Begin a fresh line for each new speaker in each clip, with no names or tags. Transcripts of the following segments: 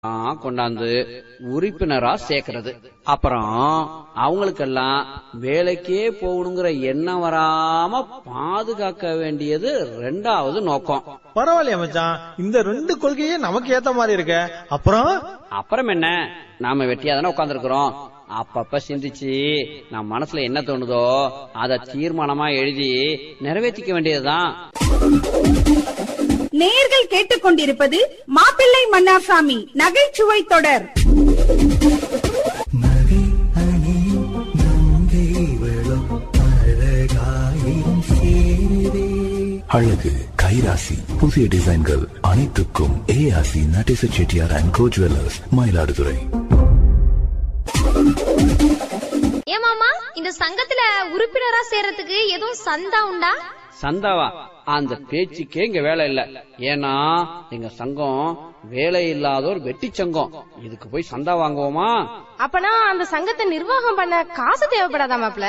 கொண்டாந்து உறுப்பினரா சேர்க்கறது அப்புறம் அவங்களுக்கெல்லாம் வேலைக்கே போகணுங்கிற எண்ணம் வராம பாதுகாக்க வேண்டியது ரெண்டாவது நோக்கம்
பரவாயில்லையா மச்சான் இந்த ரெண்டு கொள்கையே நமக்கு ஏத்த மாதிரி இருக்க அப்புறம்
அப்புறம் என்ன நாம வெட்டியா தானே உட்காந்துருக்கிறோம் அப்பப்ப சிந்திச்சு நம்ம மனசுல என்ன தோணுதோ அத தீர்மானமா எழுதி நிறைவேற்றிக்க வேண்டியதுதான்
நேயர்கள் கேட்டுக்கொண்டிருப்பது மாப்பிள்ளை மன்னார்சாமி நகைச்சுவை தொடர்
நகை அணியும் நங்கைவளும் அழகாயிரம் சேருதே அழகு கைராசி புதிய டிசைன்கள் அனைத்துக்கும் ஏஆசி Natesa Chettiar and co jewellers Mayiladuthurai
ஏமாமா இந்த சங்கத்துல உறுப்பினரா சேர்றதுக்கு எதுவும் சந்தா உண்டா
சந்தாவா அந்த பேச்சுக்கே இங்க வேலை இல்ல ஏன்னா எங்க சங்கம் வேலை இல்லாதோர் வெட்டி சங்கம் இதுக்கு போய் சந்தா வாங்குவோமா
அப்பனா அந்த சங்கத்தை நிர்வாகம் பண்ண காசு தேவைப்படாதா மாப்ள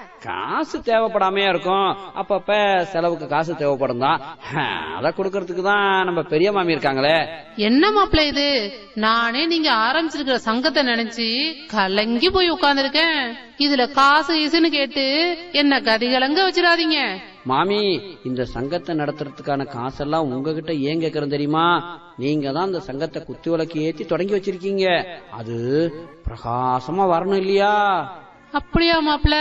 காசு தேவைப்படாமையா இருக்கும் அப்பப்ப செலவுக்கு காசு தேவைப்படும் தான் அத கொடுக்கறதுக்கு தான் நம்ம பெரிய மாமி இருக்காங்களே
என்ன மாப்பிள்ள இது நானே நீங்க ஆரம்பிச்சிருக்கிற சங்கத்தை நினைச்சு கலங்கி போய் உட்கார்ந்திருக்கேன் இதுல காசு ஈசுன்னு கேட்டு என்ன கதி கலங்க வச்சிடாதீங்க
மாமி இந்த சங்கத்தை நடத்துறதுக்கான காசெல்லாம் உங்ககிட்ட ஏன் கேக்குறேன் தெரியுமா நீங்க தான் இந்த சங்கத்தை குத்து விளக்கு ஏத்தி தொடங்கி வச்சிருக்கீங்க அது பிரகாசமா வரணும் இல்லையா
அப்படியா மாப்பிள்ள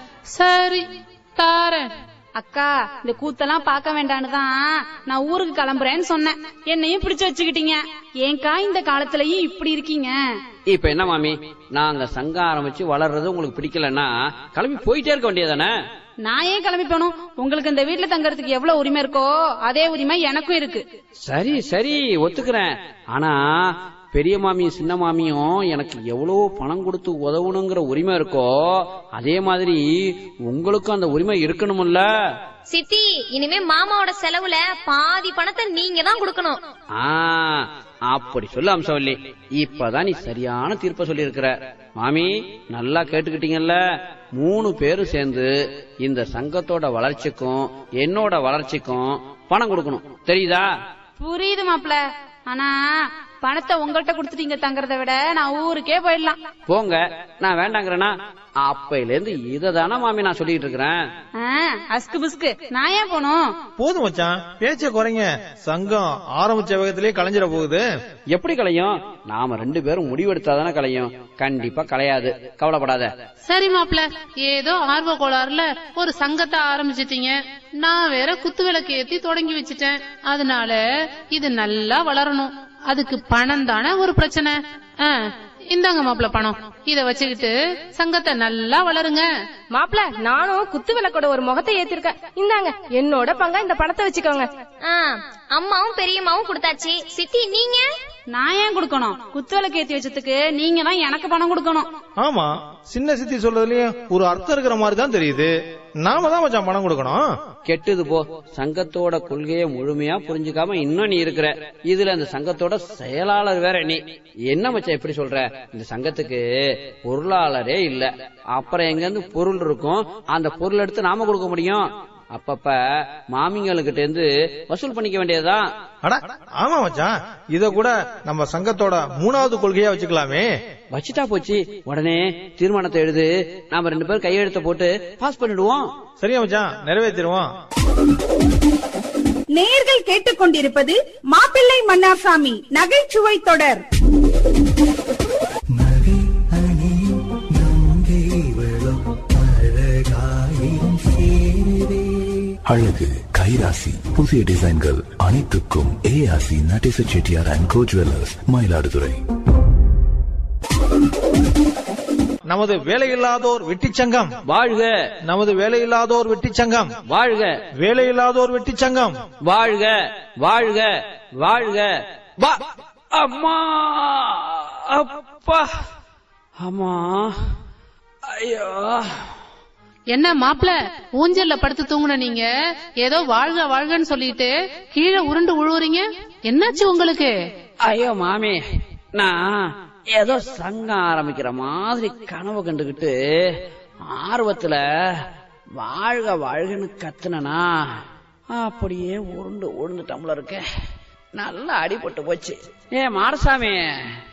சரி தாரேன்
அக்கா இந்த கூத்தெல்லாம் பார்க்க வேண்டான்னு தான் நான் ஊருக்கு கிளம்புறேன்னு சொன்னேன் என்னையும் பிடிச்சு வச்சுக்கிட்டீங்க ஏன்க்கா இந்த காலத்துலயும் இப்படி இருக்கீங்க
இப்ப என்ன மாமி நாங்க சங்கம் ஆரம்பிச்சு வளர்றது உங்களுக்கு பிடிக்கலன்னா கிளம்பி போயிட்டே இருக்க வேண்டியதானே
நான் ஏன் கிளம்பி போகணும் உங்களுக்கு இந்த வீட்டுல தங்கறதுக்கு எவ்வளவு உரிமை இருக்கோ அதே உரிமை எனக்கும் இருக்கு
சரி சரி ஒத்துக்கிறேன் ஆனா பெரிய மாமியும் சின்ன மாமியும் எனக்கு எவ்வளவு பணம் கொடுத்து உதவணுங்கிற உரிமை இருக்கோ அதே மாதிரி உங்களுக்கும் அந்த உரிமை இருக்கணும்ல
சித்தி இனிமே மாமாவோட செலவுல பாதி பணத்தை நீங்க தான் கொடுக்கணும்
ஆ அப்படி சொல்லு அம்சவல்லி இப்பதான் நீ சரியான தீர்ப்ப சொல்லியிருக்கிற மாமி நல்லா கேட்டுக்கிட்டீங்கல்ல மூணு பேரும் சேர்ந்து இந்த சங்கத்தோட வளர்ச்சிக்கும் என்னோட வளர்ச்சிக்கும் பணம் கொடுக்கணும் தெரியுதா
புரியுது மாப்ள ஆனா பணத்தை உங்கள்கிட்ட கொடுத்துட்டீங்க தங்கறத விட நான் ஊருக்கே போயிடலாம்
போங்க நான் வேண்டாங்கிறேனா அப்பையில இருந்து இதை தானே மாமி நான் சொல்லிட்டு இருக்கிறேன்
ஆ, அஸ்கு புஸ்கு நான் ஏன் போகணும்
போதும் மச்சான் பேச்ச குறைங்க சங்கம் ஆரம்பிச்ச வேகத்திலே கலைஞ்சிட போகுது
எப்படி கலையும் நாம ரெண்டு பேரும் முடிவெடுத்தாதானே கலையும் கண்டிப்பா கலையாது கவலைப்படாத
சரி மாப்பிள்ள ஏதோ ஆர்வ கோளாறுல ஒரு சங்கத்தை ஆரம்பிச்சிட்டீங்க நான் வேற குத்து விளக்கு ஏத்தி தொடங்கி வச்சிட்டேன் அதனால இது நல்லா வளரணும் அதுக்கு பணம் தானே ஒரு பிரச்சனை ஆ, இந்தாங்க மாப்பிள்ள பணம் இத வச்சுக்கிட்டு சங்கத்தை நல்லா வளருங்க
மாப்ள நானும் குத்து விளக்கோட ஒரு முகத்தை ஏத்திருக்கேன் இந்தாங்க என்னோட பங்கா இந்த பணத்தை வச்சுக்கோங்க
ஆ, அம்மாவும் பெரியம்மாவும் கொடுத்தாச்சு சித்தி நீங்க
நான் ஏன் கொடுக்கணும் குத்து விளக்கு ஏத்தி வச்சதுக்கு நீங்க தான் எனக்கு பணம் கொடுக்கணும்
ஆமா சின்ன சித்தி சொல்றதுலயும் ஒரு அர்த்தம் இருக்கிற மாதிரி தான் தெரியுது நாம தான் மச்சான் பணம் கொடுக்கணும்
கெட்டது போ சங்கத்தோட கொள்கையை முழுமையா புரிஞ்சுக்காம இன்னும் நீ இருக்கிற இதுல இந்த சங்கத்தோட செயலாளர் வேற நீ என்ன மச்சான் இப்படி சொல்ற இந்த சங்கத்துக்கு பொருளாளரே இல்ல அப்புறம் எங்க இருந்து பொருள் இருக்கும் அந்த பொருள் எடுத்து நாம கொடுக்க முடியும் அப்பப்ப மாமிங்களுக்கிட்ட இருந்து வசூல் பண்ணிக்க வேண்டியதுதான்
அட ஆமா மச்சான் இத கூட நம்ம சங்கத்தோட மூணாவது கொள்கையா வச்சுக்கலாமே
வச்சுட்டா போச்சு உடனே தீர்மானத்தை எழுது நாம ரெண்டு பேரும் கையெழுத்த போட்டு பாஸ் பண்ணிடுவோம்
சரியா மச்சான் நிறைவேற்றிடுவோம்
நேயர்கள் கேட்டுக்கொண்டிருப்பது மாப்பிள்ளை மன்னார்சாமி நகைச்சுவை தொடர்
நகை அணியும் நங்கைவளும் அழகாயிரம் சேருதே அழகு கைராசி புதிய டிசைன்கள் அனைத்துக்கும் ஏஆசி Natesa Chettiar and co jewellers Mayiladuthurai
நமது வேலையில்லாதோர் வெட்டி சங்கம்
வாழ்க
நமது வேலையில்லாதோர் வெட்டி சங்கம்
வாழ்க
வேலையில்லாதோர் வெட்டி சங்கம்
வாழ்க வாழ்க வாழ்க வா அம்மா அப்பா அம்மா ஐயோ
என்ன மாப்பிள்ள ஊஞ்சல்ல படுத்து தூங்குன நீங்க ஏதோ வாழ்க வாழ்கன்னு சொல்லிட்டு கீழே உருண்டு உழுவுறீங்க என்னாச்சு உங்களுக்கு
ஐயோ மாமி நான் ஏதோ சங்கம் ஆரம்பிக்கிற மாதிரி கனவு கண்டுகிட்டு ஆர்வத்துல வாழ்க வாழ்கன்னு கத்துனனா அப்படியே உருண்டு உழுந்துட்டம்ல இருக்க நல்லா அடிபட்டு போச்சு ஏ மாடசாமி